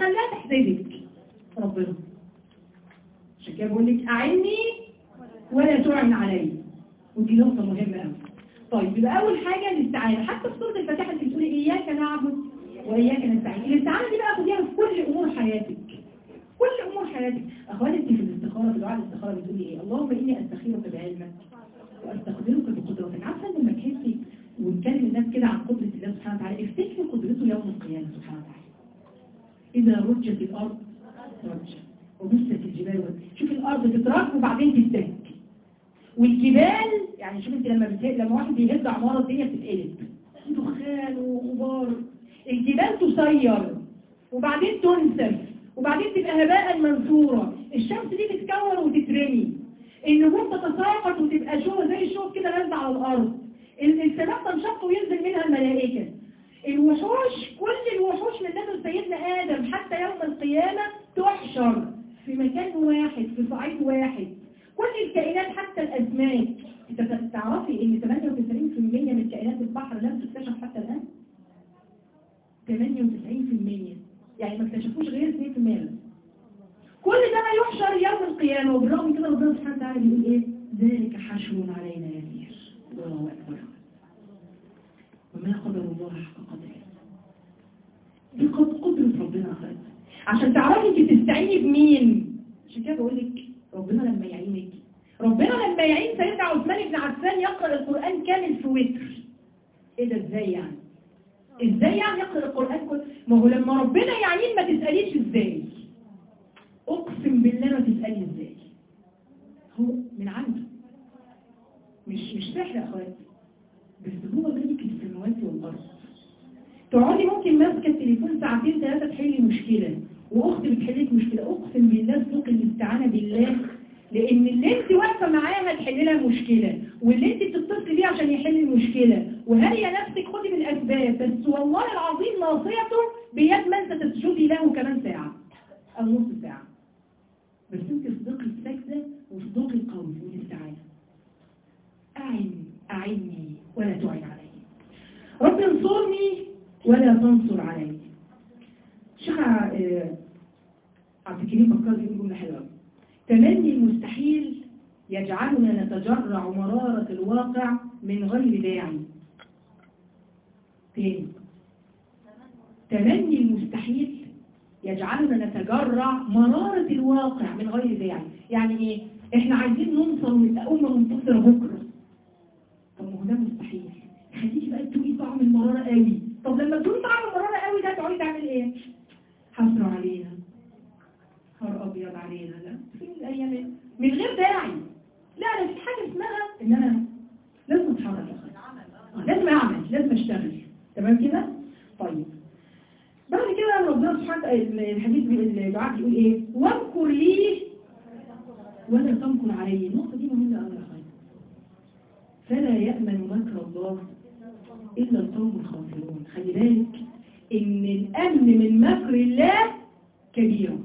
خلاها تحسدك ربنا عشان كده بقول لك اعني ولا تعن علي ودي نقطة مهمة قوي طيب يبقى أول حاجة الاستعانة حتى في سورة الفاتحة اللي بتقولي إياك نعبد وإياك نستعين الاستعانة دي بقى خديها في كل أمور حياتك كل أمور حياتك أخواتي أنت في الاستخارة في دعاء الاستخارة بتقولي إيه اللهم إني أستخيرك بعلمك وأستقدرك بقدرتك عارفة لما تحسي ونكلم الناس كده عن قدرة الله سبحانه وتعالى افتكري قدرته يوم القيامة سبحانه وتعالى إذا رجت الأرض رجت وبست الجبال والجبال. شوف الأرض تترك وبعدين تزداد والجبال يعني شوف انت لما بتهد لما واحد بيهد عمارة الدنيا بتتقلب دخان وغبار الجبال تصير وبعدين تنسف وبعدين تبقى هباء منثورة الشمس دي تتكون وتترمي النجوم تتساقط وتبقى شو زي الشوك كده نازله على الأرض ال- السماء تنشق وينزل منها الملائكة الوحوش كل الوحوش من نزل سيدنا آدم حتى يوم القيامة تحشر في مكان واحد في صعيد واحد كل الكائنات حتى الأسماك انت تعرفي ان 98% من كائنات البحر لم تكتشف حتى الآن 98% يعني ما اكتشفوش غير 2% بس كل ده يحشر يوم القيامة وبالرغم من كده ربنا سبحانه وتعالى بيقول ايه ذلك حشر علينا يسير الله أكبر وما قدر الله حق قدره دي قد قدرة ربنا أخذ عشان تعرفي انت تستعيني بمين عشان كده بقول لك ربنا لما يعينك ربنا لما يعين سيدنا عثمان بن عفان يقرأ القرآن كامل في وتر ايه ده ازاي يعني ازاي يعني يقرأ القرآن كله ما هو لما ربنا يعين ما تسأليش ازاي اقسم بالله ما تسألي ازاي هو من عنده مش مش سحر يا اخواتي بس هو ملك السماوات والارض تقعدي ممكن ماسكه التليفون ساعتين ثلاثه تحلي مشكله واخت بتحل لك مشكله اقسم بالله سوق الاستعانه بالله لان اللي انت واقفه معاها تحل لها مشكله واللي انت بتتصلي بيه عشان يحل المشكله وهي نفسك خدي بالاسباب بس والله العظيم ناصيته بيد من ستسجدي له كمان ساعه او نص ساعه بس انت اصدقي السجده واصدقي القول والاستعانه أعن أعني ولا تعن علي رب انصرني ولا تنصر علي شيخ آه، عبد الكريم بكار بيقول جملة حلوة أوي. تمني المستحيل يجعلنا نتجرع مرارة الواقع من غير داعي تاني تمني المستحيل يجعلنا نتجرع مرارة الواقع من غير داعي يعني ايه احنا عايزين ننصر ونبقى أمة منتصرة بكرة طب ما هو ده مستحيل خليكي بقى تقولي طعم المرارة قوي طب لما تقولي طعم المرارة قوي ده تقعدي تعمل ايه حسرة علينا نهار ابيض علينا لا في الايام من غير داعي لا لا في حاجة اسمها ان انا لازم اتحرك يا اخي آه، لازم اعمل لازم اشتغل تمام كده طيب بعد كده ربنا سبحانه الحديث الدعاء بيقول ايه وامكر لي ولا تمكر علي النقطة دي مهمة قوي يا اخويا فلا يأمن مكر الله إلا القوم الخاسرون خلي بالك إن الأمن من مكر الله كبيرة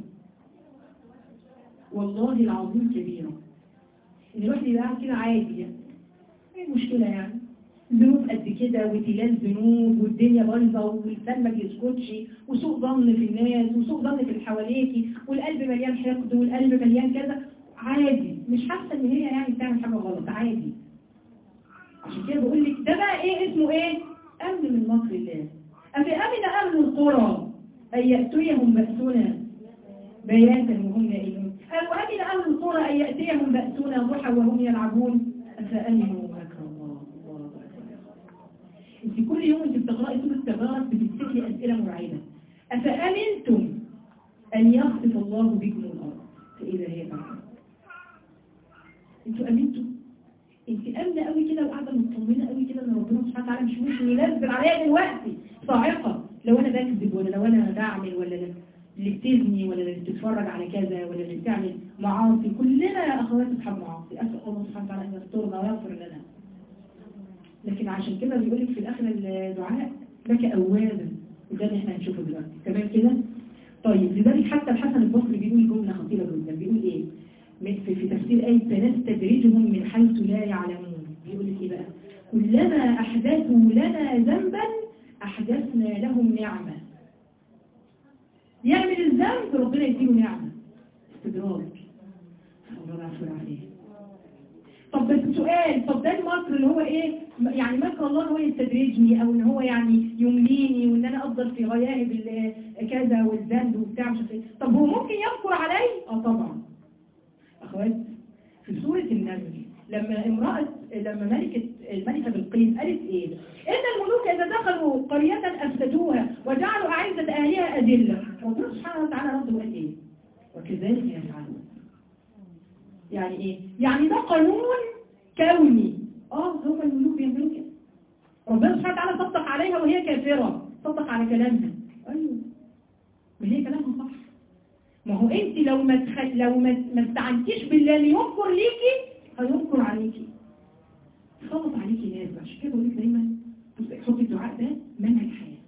والله العظيم كبيرة إن الواحد يبقى قاعد كده عادي يعني إيه المشكلة يعني ذنوب قد كده وتلال ذنوب والدنيا بايظة واللسان ما بيسكتش وسوء ظن في الناس وسوء ظن في اللي حواليكي والقلب مليان حقد والقلب مليان كذا عادي مش حاسة إن هي يعني بتعمل حاجة غلط عادي عشان كده بقول لك ده بقى ايه اسمه ايه امن من مكر الله افامن اهل القرى ان ياتيهم باسنا بياتا وهم نائمون او امن اهل القرى ان ياتيهم باسنا ضحى وهم يلعبون افامنوا مكر الله الله اكبر انت كل يوم انت بتقراي سوره تبارك بتفتكري اسئله مرعبه افامنتم ان يخسف الله بكم الارض فاذا هي تعمل انتوا امنتوا انت امنه قوي كده وقاعده مطمنه قوي كده ان ربنا سبحانه وتعالى مش ممكن ينزل عليا دلوقتي صاعقه لو انا بكذب ولا لو انا بعمل ولا اللي بتزني ولا اللي بتتفرج على كذا ولا اللي بتعمل معاصي كلنا يا اخواتي اصحاب معاصي اسال الله سبحانه وتعالى ان يسترنا ويغفر لنا لكن عشان كده بيقول لك في الاخر الدعاء لك اوابا وده اللي احنا هنشوفه دلوقتي تمام كده طيب لذلك حتى الحسن البصري بيقول جمله خطيره جدا بيقول ايه في في تفسير آية سنستدرجهم من حيث لا يعلمون بيقول لك ايه بقى كلما أحدثوا لنا ذنبا أحدثنا لهم نعمة يعمل ذنب ربنا يديله نعمة استدراج الله العفو العافية طب بس سؤال طب ده المكر اللي هو ايه يعني مكر الله ان هو يستدرجني او ان هو يعني يمليني وان انا افضل في غياهب ال- كذا والذنب وبتاع مش عارف ايه طب هو ممكن يمكر علي اه طبعا اخوات في سورة النمل لما امرأة لما ملكة الملكة بالقيس قالت ايه ان الملوك اذا دخلوا قرية افسدوها وجعلوا اعزة اهلها اذلة ربنا سبحانه وتعالى رد وقال ايه وكذلك يفعلون يعني ايه يعني ده قانون كوني اه هم الملوك بيعملوا كده ربنا سبحانه وتعالى صدق عليها وهي كافرة صدق على كلامها ايوه ما هي كلامها صح ما هو انت لو ما تخ... لو ما ما استعنتيش بالله اللي ينكر ليكي هينكر عليكي خلط عليكي ناس عشان كده بقول لك دايما بصي حطي الدعاء ده منهج حياه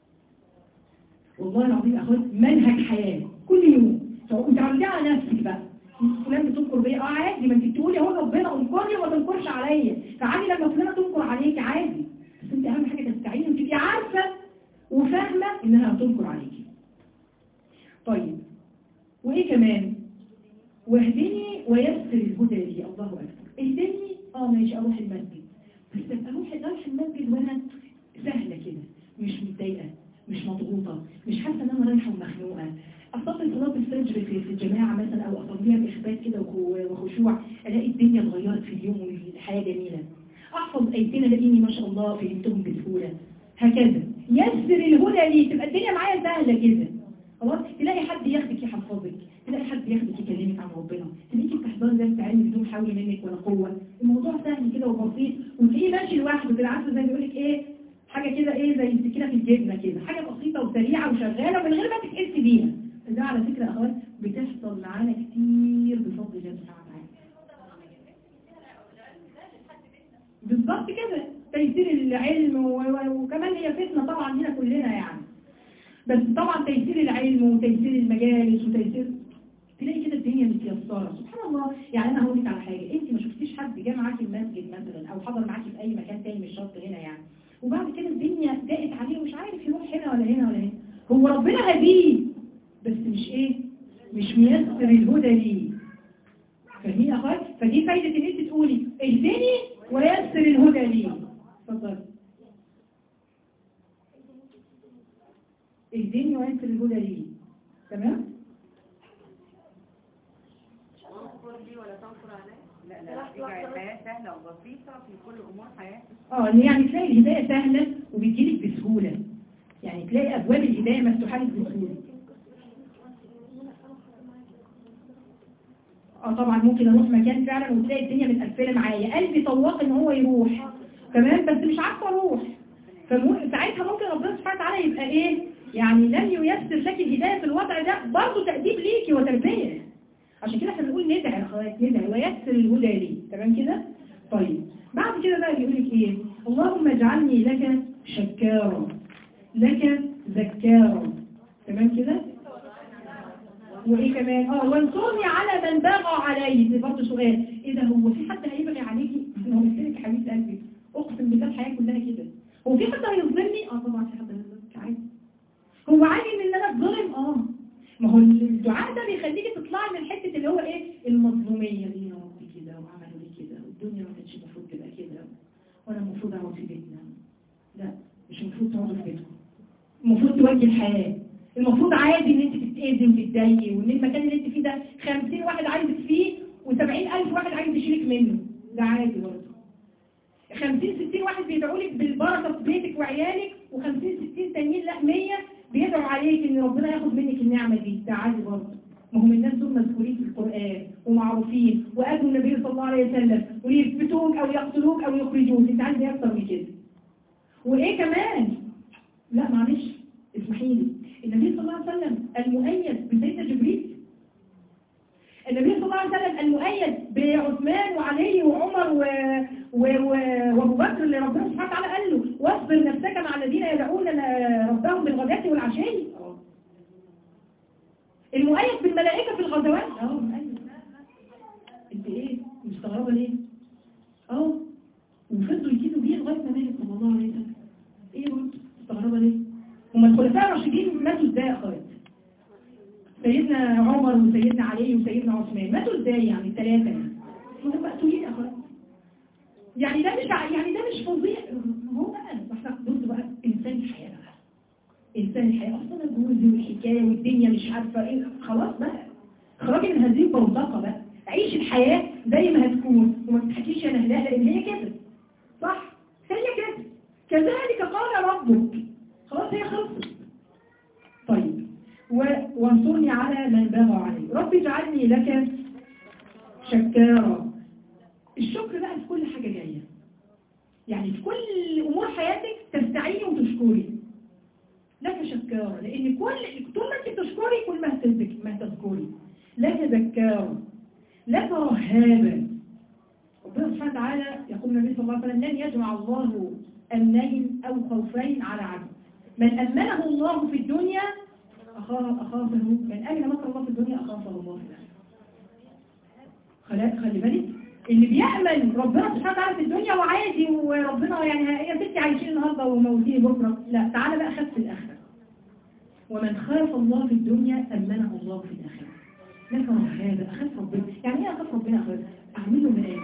والله العظيم يا اخوات منهج حياه كل يوم وتعمليه على نفسك بقى فلان بتنكر بيا اه عادي ما انت بتقولي اهو ربنا انكر لي وما تنكرش عليا فعادي لما فلانه تنكر عليكي عادي بس انت اهم حاجه تستعيني وتبقي عارفه وفاهمه انها هتنكر عليكي طيب وايه كمان واهدني ويسر الهدى لي الله اكبر اهدني اه ماشي اروح المسجد بس ابقى اروح اروح المسجد وانا سهله كده مش متضايقه مش مضغوطه مش حاسه ان انا رايحه ومخنوقه اصلي صلاه الفجر في في الجماعه مثلا او اصليها باخبات كده وخ- وخشوع الاقي الدنيا اتغيرت في اليوم والحياه جميله احفظ ايتين الاقيني ما شاء الله فهمتهم بسهوله هكذا يسر الهدى لي تبقى الدنيا معايا سهله كده خلاص تلاقي حد ياخدك يحفظك تلاقي حد ياخدك يكلمك عن ربنا تلاقيكي بتحضري ده بتعلمي بدون حول منك ولا قوه الموضوع سهل كده وبسيط وتلاقيه ماشي لوحده كده عارفه زي ما بيقول لك ايه حاجه كده ايه زي السكينه في الجبنه كده حاجه بسيطه وسريعه وشغاله من غير ما تحسي بيها ده على فكره يا اخوات بتحصل معانا كتير بفضل الله سبحانه وتعالى بالظبط كده تيسير العلم و- و- وكمان هي فتنه طبعا لينا كلنا يعني بس طبعا تيسير العلم وتيسير المجالس وتيسير تلاقي كده الدنيا متيسره سبحان الله يعني انا هقول لك على حاجه انت ما شفتيش حد جه معاكي المسجد مثلا او حضر معاكي في اي مكان تاني مش شرط هنا يعني وبعد كده الدنيا ضاقت عليه ومش عارف يروح هنا ولا هنا ولا هنا هو ربنا هديه بس مش ايه مش ميسر الهدى ليه فاهمين يا اخوات فدي فايده ان انت تقولي اهدني ويسر الهدى ليه اتفضل اهدني ويسر الهدى ليه تمام تنكر لي ولا تنكر علي لا لا يبقى الحياة سهلة وبسيطة في كل أمور حياتك اه إن يعني تلاقي الهدايه سهله وبتجيلك بسهوله يعني تلاقي ابواب الهدايه مفتوحه لك بسهوله اه طبعا ممكن اروح مكان فعلا وتلاقي الدنيا متقفله معايا قلبي طواق ان هو يروح تمام بس مش عارفه اروح فساعتها ممكن ربنا سبحانه وتعالى يبقى ايه يعني لم ييسر لك الهدايه في الوضع ده برضه تاديب ليكي وتربيه عشان كده احنا بنقول ندعي يا اخوات ندعي ويسر الهدى لي تمام كده طيب بعد كده بقى بيقول لك ايه اللهم اجعلني لك شكارا لك ذكارا تمام كده وايه كمان اه وانصرني على من بغى علي دي برضه سؤال ايه ده هو في حد هيبغي عليكي هو مثلك يا حبيب قلبي اقسم بالله الحياه كلها كده هو في حد هيظلمني اه طبعا في حد هيظلمك عادي هو عادي ان انا اتظلم اه ما هو الدعاء ده بيخليكي تطلعي من حته اللي هو ايه المظلوميه دي يا ربي كده وعملوا لي كده والدنيا ما كانتش المفروض تبقى كده وانا المفروض اقعد في بيتنا لا مش المفروض تقعدوا في بيتكم المفروض تواجهي الحياه المفروض عادي ان انت تتاذي وتتضايقي وان المكان اللي انت فيه ده 50 واحد عايزك فيه و70000 واحد عايز يشيلك منه ده عادي برضه 50 60 واحد بيدعوا لك بالبركه في بيتك وعيالك و50 60 تانيين لا 100 بيدعوا عليك ان ربنا ياخد منك النعمه دي ده عادي برضه ما هم الناس دول مذكورين في القران ومعروفين وقالوا النبي صلى الله عليه وسلم ويثبتوك او يقتلوك او يخرجوك انت عايز ايه اكتر من كده وايه كمان لا معلش اسمحي لي النبي صلى الله عليه وسلم المؤيد بسيدنا جبريل النبي صلى الله عليه وسلم المؤيد بعثمان وعلي وعمر و... و... و... وابو بكر اللي ربنا سبحانه وتعالى قال له واصبر نفسك مع الذين يدعون ربهم بالغداة والعشي المؤيد بالملائكة في الغزوات اه مؤيد انت ايه مستغربة ليه اه وفضلوا يكيدوا بيه لغاية ما مات صلى الله عليه وسلم ايه برضه مستغربة ليه هما الخلفاء الراشدين ماتوا ازاي يا اخوات سيدنا عمر وسيدنا علي وسيدنا عثمان ماتوا ازاي يعني الثلاثة يعني هم مقتولين اخوات يعني ده مش ع- يعني ده مش فظيع هو بقى احنا بص بقى انسان الحياة بقى انسان الحياة اصلا جوزي والحكاية والدنيا مش عارفة ايه خلاص بقى اخرجي من هذه البوتقة بقى عيش الحياة زي ما هتكون وما تضحكيش يا نهلاء لان هي كده صح هي كده كذلك قال ربك خلاص هي خلصت طيب و- وانصرني على من بغى علي رب اجعلني لك شكارا الشكر بقى في كل حاجة جاية يعني في كل أمور حياتك تستعيني وتشكري لك شكارا لأن كل طول ما أنت بتشكري كل ما هتذك- ما هتذكري لك ذكارا لك رهابا ربنا سبحانه وتعالى يقول النبي صلى الله عليه وسلم لن يجمع الله أمنين أو خوفين على عبد من أمنه الله في الدنيا أخاف أخافه من أمن مكر الله في الدنيا أخافه الله في الآخرة خلي خلي بالك اللي بيأمن ربنا سبحانه وتعالى في الدنيا وعادي وربنا يعني يا ستي عايشين النهارده وموتين بكره لا تعالى بقى خف في الآخرة ومن خاف الله في الدنيا أمنه الله في الآخرة لك رهابة أخاف ربنا يعني إيه أخاف ربنا أخاف أعمله من إيه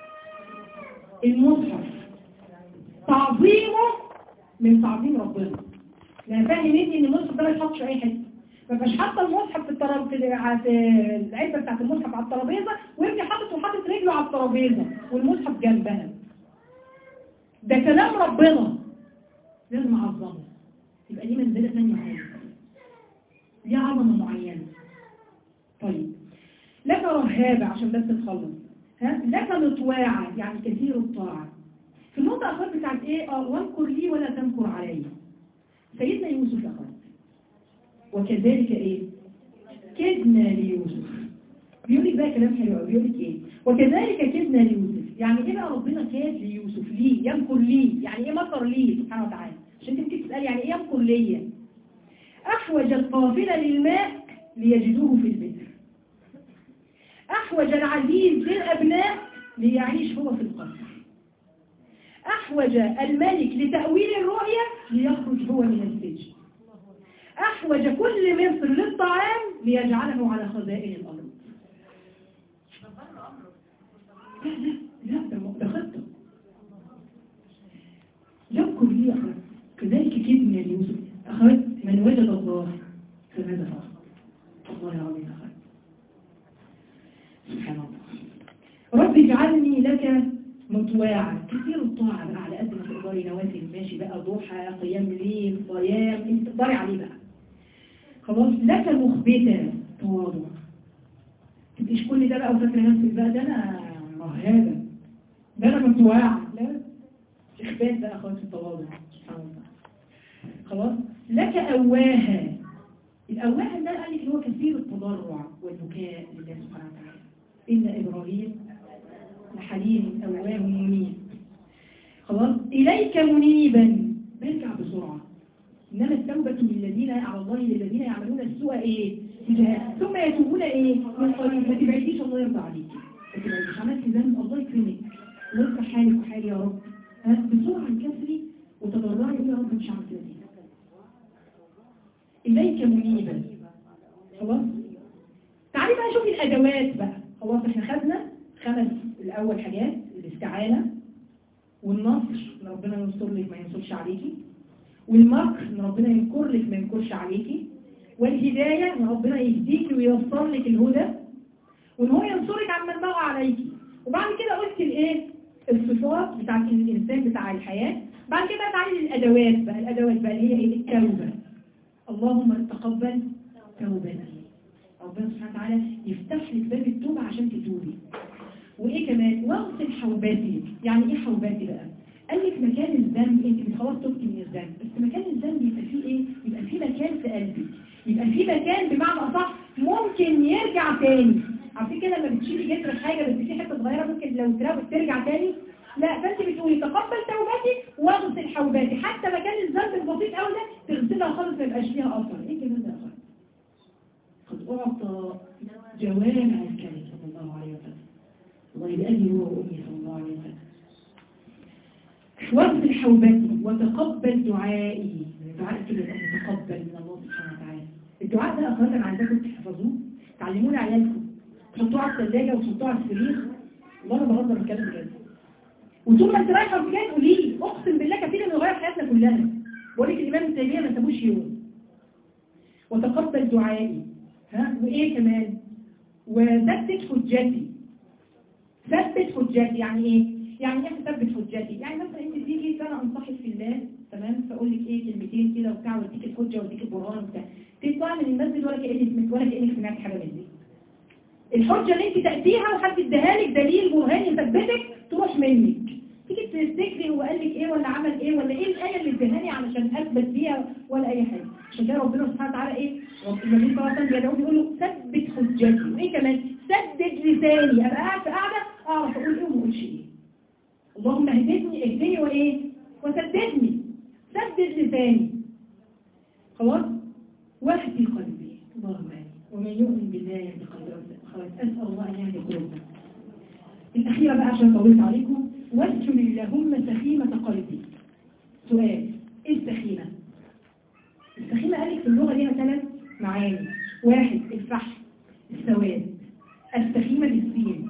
المصحف تعظيمه من تعظيم ربنا يعني فاهم انت ان المصحف ده ما يتحطش في اي حته ما يبقاش حاطه المصحف في التراب في الع- في العلبه بتاعت المصحف على الترابيزه وابني حاطط وحاطط رجله على الترابيزه والمصحف جنبها ده كلام ربنا لازم اعظمه يبقى ليه منزله ثانيه خالص ليه عظمه معينه طيب لك رهابه عشان بس نخلص ها لك مطواعه يعني كثير الطاعه في النقطه اخر بتاعت ايه اه وانكر لي ولا تنكر علي سيدنا يوسف أخذ وكذلك إيه كدنا ليوسف بيقول لك بقى كلام حلو قوي بيقول لك إيه وكذلك كدنا ليوسف يعني إيه بقى ربنا كاد ليوسف ليه يمكر ليه يعني إيه مكر ليه سبحانه وتعالى عشان انت ممكن تسأل يعني إيه يمكر ليه أحوج القافلة للماء ليجدوه في البئر أحوج العزيز للأبناء ليعيش هو في القصر أحوج الملك لتأويل الرؤية ليخرج هو من السجن أحوج كل مصر للطعام ليجعله على خزائن الأرض لا لا لا ده م- ده خطة يذكر لي أخذ كذلك كدنا ليوسف أخذ من وجد الله فماذا فعل الله العظيم أخذ سبحان الله رب اجعلني لك مطواعا كثير الطاعة بقى على قد ما تقدري نوافل ماشي بقى ضحى قيام ليل صيام انت تقدري عليه بقى خلاص لك مخبتة تواضع تبقيش كل ده بقى وفاكره نفسك بقى ده انا رهابة ده انا مطواعة لا اخبات بقى خلاص التواضع سبحان الله خلاص لك أواها الأواها ده قال لك اللي هو كثير التضرع والبكاء لله سبحانه وتعالى إن إبراهيم لحليم أواه منيب خلاص إليك منيبا برجع بسرعة إنما التوبة للذين على الله للذين يعملون السوء إيه جهاد. ثم يتوبون إيه من قريب ما تبعديش الله يرضى عليك ما تبعديش عملت ذنب الله يكرمك ويرضى حالك وحالي يا رب ها بسرعة انكسري وتضرعي يا رب مش عارفة دي إليك منيبا خلاص تعالي بقى شوفي الأدوات بقى خلاص احنا خدنا خمس الأول حاجات الاستعانة والنصر ان ربنا ينصر لك ما ينصرش عليكي والمكر ان ربنا ينكر لك ما ينكرش عليكي والهداية ان ربنا يهديك ويوصل لك الهدى وان هو ينصرك عن من بغى عليكي وبعد كده قلت الايه الصفات بتاعت الانسان بتاع الحياة بعد كده تعالي للادوات بقى الادوات بقى اللي هي ايه التوبة اللهم تقبل توبتي ربنا سبحانه وتعالى يفتح لك باب التوبة عشان تتوبي وايه كمان واغسل حوباتي يعني ايه حوباتي بقى قال لك مكان الذنب انت خلاص تبكي من الذنب بس مكان الذنب يبقى فيه ايه يبقى فيه مكان في قلبي يبقى فيه مكان بمعنى اصح ممكن يرجع تاني عارفين كده لما بتشيلي جسر حاجه بس في حته صغيره ممكن لو اتربت ترجع تاني لا فانت بتقولي تقبل توبتي واغسل حوباتي حتى مكان الذنب البسيط قوي ده تغسلها خالص ما يبقاش فيها اثر ايه كمان ده اثر قد اعطى جوامع الكلم صلى الله عليه وسلم الله بأبي هو وأمي صلى الله عليه وسلم واغسل حوبتي وتقبل دعائي دعاء كده يبقى متقبل من الله سبحانه وتعالى الدعاء ده أخوانا عايزاكم تحفظوه علمونا عيالكم تحطوه على الثلاجة وتحطوه على السرير والله انا بهزر الكلام بجد وطول ما انت رايحه في جاي قولي لي اقسم بالله كفيل انه يغير حياتنا كلها بقول لك الامام ابن تيميه ما سابوش يوم وتقبل دعائي ها وايه كمان وثبت حجتي ثبت حجتي يعني ايه يعني ايه تثبت حجتي يعني مثلا انت تيجي فانا انصحك في الله تمام فاقول لك ايه كلمتين كده وبتاع واديك الحجه واديك البرهان وبتاع تطلع من المسجد ولا كانك ولا كانك سمعت حاجه من دي الحجه اللي انت تاتيها وحد اداها لك دليل برهان يثبتك تروح منك تيجي تفتكري هو قال لك ايه ولا عمل ايه ولا ايه الايه اللي اداهاني علشان اثبت بيها ولا اي حاجه عشان كده ربنا سبحانه وتعالى ايه رب النبي صلى الله عليه وسلم بيدعوه بيقول له ثبت حجتي وايه كمان سدد لساني ابقى قاعد في قاعده اعرف اقول ايه وما اقولش ايه اللهم اهدني اهدني وايه وسددني سدد لساني خلاص واهدي قلبي اللهم امين ومن يؤمن بالله يهدي قلبه خلاص اسال الله ان يهدي قلوبنا الاخيره بقى عشان طولت عليكم واسجل اللهم سخيمه قلبي سؤال ايه السخيمه السخيمه قال لك في اللغه ليها ثلاث معاني واحد الفحم السواد السخيمه بالسين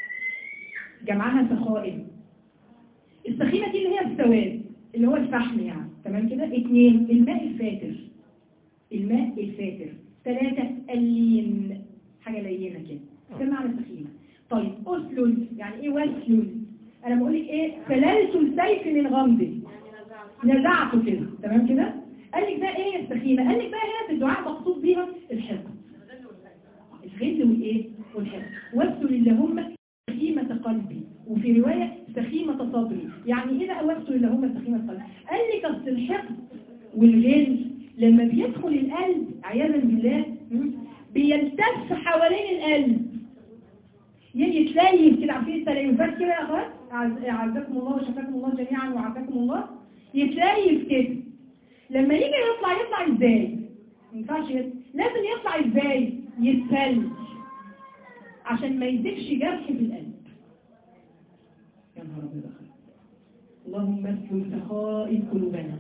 جمعها سخائم السخيمة دي اللي هي السواد اللي هو الفحم يعني تمام كده اثنين الماء الفاتر الماء الفاتر ثلاثة اللين حاجة لينة كده ده معنى السخيمة طيب أسلل يعني ايه وسلل انا بقول لك ايه سللت السيف من غمده نزعته كده تمام كده قال لك بقى ايه السخيمة قال لك بقى هنا في الدعاء مقصود بيها الحفظ الغل والايه والحفظ واسلل اللهم سخيمة قلبي وفي رواية سخيمة صدري يعني إذا أوجت لهم سخيمة قلبي قال لك أصل الحقد والغل لما بيدخل القلب عياذا بالله بيلتف حوالين القلب يجي يتليف كده عارفين التليفات كده يا اخوات عزكم الله وشفاكم الله جميعا وعافاكم الله يتليف كده لما يجي يطلع يطلع ازاي ما ينفعش يطلع. لازم يطلع ازاي يتثلج عشان ما يسيبش جرح في القلب يا نهار ابيض اللهم اسلل سخائم قلوبنا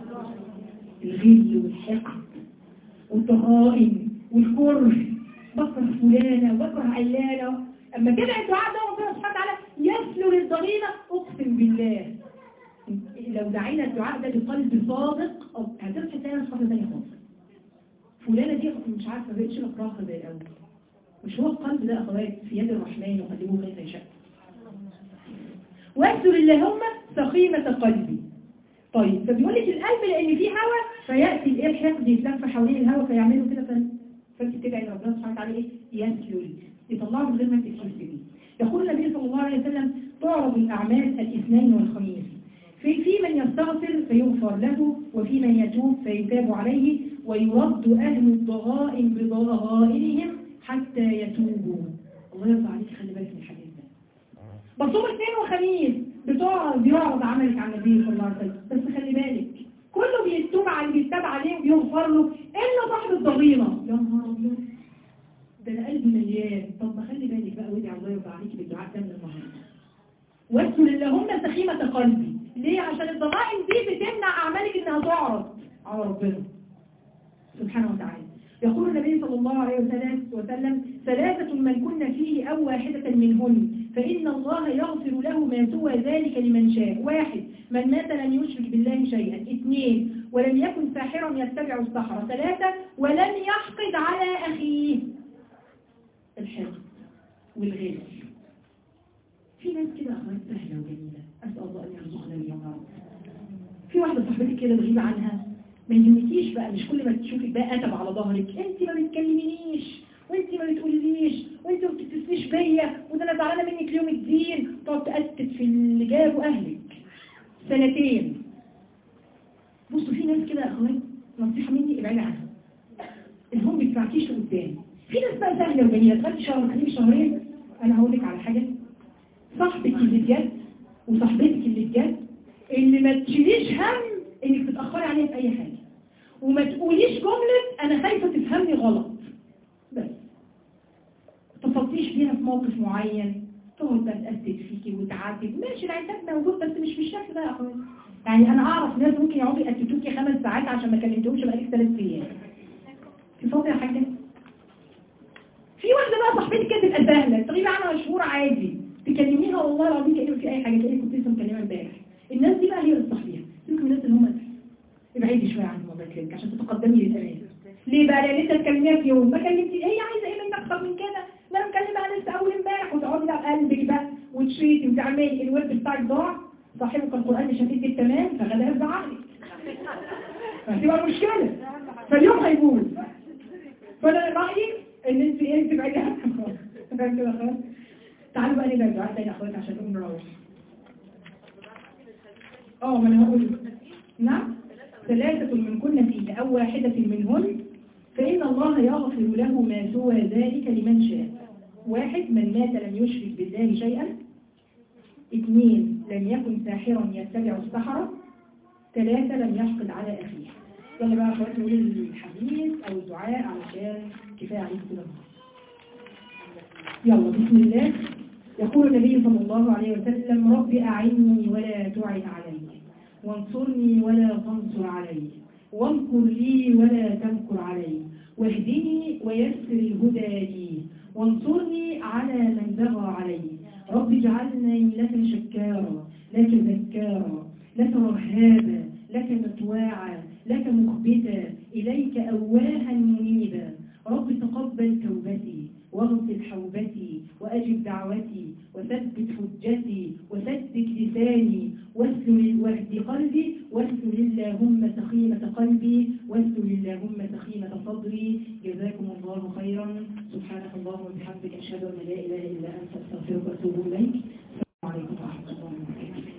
الغل والحقد والطهائم والكره بكره فلانه وبكره علانه اما كده الدعاء ده ربنا سبحانه وتعالى يسلل الضغينه اقسم بالله لو دعينا الدعاء ده بقلب صادق هتصحى تلاقي نفسك حاجه ثانيه خالص فلانه دي مش عارفه ما بقتش بكرهها زي الاول مش هو القلب ده اخوات في يد الرحمن يقلبه كيف يشاء واسل اللهم سخيمة قلبي طيب فبيقول لك القلب لان فيه هواء فياتي الايه الحقد يتلف حوالين الهواء فيعملوا كده فانت تدعي ربنا سبحانه وتعالى ايه يسلل يطلعه من غير ما تحس بيه يقول النبي صلى الله عليه وسلم تعرض الاعمال الاثنين والخميس في في من يستغفر فيغفر له وفي من يتوب فيتاب عليه ويرد اهل الضغائن بضغائنهم حتى يتوبوا الله يرضى عليك خلي بالك من الحديث ده بصوم اثنين وخميس بتوع بيعرض عملك على النبي صلى الله عليه وسلم بس خلي بالك كله بيتوب على اللي بيتاب عليه وبيغفر له الا صاحب الضغينه يا نهار ابيض ده انا قلبي مليان طب ما خلي بالك بقى وادعي الله يرضى عليك بالدعاء ده من النهارده واسل اللهم سخيمه قلبي ليه عشان الضغائن دي بتمنع اعمالك انها تعرض على ربنا سبحانه وتعالى يقول النبي صلى الله عليه وسلم, وسلم ثلاثة من كن فيه أو واحدة منهن فإن الله يغفر له ما سوى ذلك لمن شاء واحد من مات لم يشرك بالله شيئا اثنين ولم يكن ساحرا يتبع السحرة ثلاثة ولم يحقد على أخيه الحقد والغل في ناس كده أخوات سهلة وجميلة أسأل الله أن يرزقنا اليوم رب في واحدة صاحبتك كده بغيب عنها ما يهمكيش بقى مش كل ما تشوفك بقى أتب على ظهرك انت ما بتكلمنيش وانت ما بتقوليليش وانت ما بتتصليش بيا وده انا زعلانه منك يوم الدين تقعد تأكد في اللي جابه اهلك سنتين بصوا في ناس كده يا اخوان نصيحه مني ابعدي عنها اللي هم بيدفعكيش لقدام في ناس بقى سهله وجميله تخلي شهر تخلي شهرين انا هقول لك على حاجه صاحبك اللي بجد وصاحبتك اللي بجد اللي ما تشيليش هم انك تتاخري عليها في اي حاجه وما تقوليش جمله انا خايفه تفهمني غلط بس تفضيش بيها في موقف معين تقعد بقى تأسد فيكي وتعاتب ماشي العتاب موجود بس مش بالشكل ده يا اخويا يعني انا اعرف ناس ممكن يقعدوا يأسدوكي خمس ساعات عشان ما كلمتهمش بقالك ثلاث ايام في فاضي يا حاجه في صاحبتك كده تبقى سهله تغيب عنها مشهوره عادي تكلميها والله العظيم كانه في اي حاجه كانك كنت لسه مكلمه امبارح الناس دي بقى هي اللي تصاحبيها سيبك من الناس اللي هم ابعدي شويه عن الموضوع كده عشان تتقدمي للامان ليه بقى لان انت تكلميها في يوم ما كلمتي هي عايزه ايه منك اكتر من كده ده انا مكلمها لسه اول امبارح وتقعدي بقى قلبك بقى وتشيتي وتعملي الويب بتاعك ضاع صاحبك القران مش هتدي التمام فغدا هز عقلك فهتبقى مشكله فاليوم هيبوظ فانا رايي ان انت ايه تبعدي عنها خالص تمام كده خلاص تعالوا بقى نبعد دعاء تاني يا اخواتي عشان نقوم نروح اه ما انا هقول نعم ثلاثة من كن فيه أو واحدة منهن فإن الله يغفر له ما سوى ذلك لمن شاء واحد من مات لم يشرك بالله شيئا اثنين لم يكن ساحرا يتبع السحرة ثلاثة لم يحقد على أخيه يلا بقى اخواتي نقول الحديث أو الدعاء علشان كفاية عليك كده يلا بسم الله يقول النبي صلى الله عليه وسلم رب أعني ولا تعن علي وانصرني ولا تنصر علي وامكر لي ولا تمكر علي واهدني ويسر الهدى لي وانصرني على من بغى علي رب اجعلني لك شكارا لك ذكارا لك رهابا لك مطواعا لك مخبتا إليك أواها منيبا رب تقبل توبتي واغسل حوبتي وأجب دعوتي وثبت حجتي وسدد لساني واسلل واهد قلبي واسلل اللهم سخيمة قلبي واسلل اللهم سخيمة صدري جزاكم الله خيرا سبحانك اللهم وبحمدك أشهد أن لا إله إلا أنت أستغفرك وأتوب إليك السلام عليكم ورحمة الله وبركاته